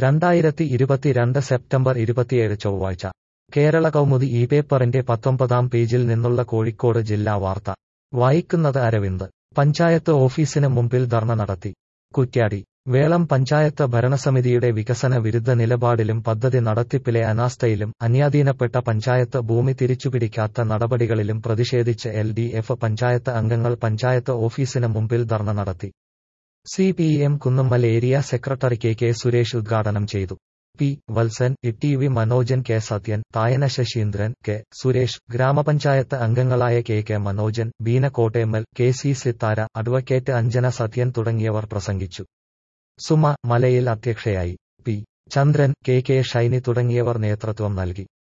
രണ്ടായിരത്തി ഇരുപത്തിരണ്ട് സെപ്റ്റംബർ ഇരുപത്തിയേഴ് ചൊവ്വാഴ്ച കേരള കൗമുദി ഈ പേപ്പറിന്റെ പത്തൊമ്പതാം പേജിൽ നിന്നുള്ള കോഴിക്കോട് ജില്ലാ വാർത്ത വായിക്കുന്നത് അരവിന്ദ് പഞ്ചായത്ത് ഓഫീസിന് മുമ്പിൽ ധർണ നടത്തി കുറ്റ്യാടി വേളം പഞ്ചായത്ത് ഭരണസമിതിയുടെ വികസന വിരുദ്ധ നിലപാടിലും പദ്ധതി നടത്തിപ്പിലെ അനാസ്ഥയിലും അന്യാധീനപ്പെട്ട പഞ്ചായത്ത് ഭൂമി തിരിച്ചുപിടിക്കാത്ത നടപടികളിലും പ്രതിഷേധിച്ച് എൽ ഡി എഫ് പഞ്ചായത്ത് അംഗങ്ങൾ പഞ്ചായത്ത് ഓഫീസിന് മുമ്പിൽ ധർണ നടത്തി C P M Kunnammal area secretary K K Suresh ഉദ്ഘാടനം ചെയ്തു P Valsan T V Manojan K Sathyan Thayana Sasheendran K Suresh ഗ്രാമപഞ്ചായത്ത് അംഗങ്ങളായ K K Manojan Beena Kottemmal K C Sithara advocate Anjana Sathyan തുടങ്ങിയവർ പ്രസംഗിച്ചു സുമ മലയിൽ അധ്യക്ഷയായി P Chandran K K Shiny തുടങ്ങിയവർ നേതൃത്വം നൽകി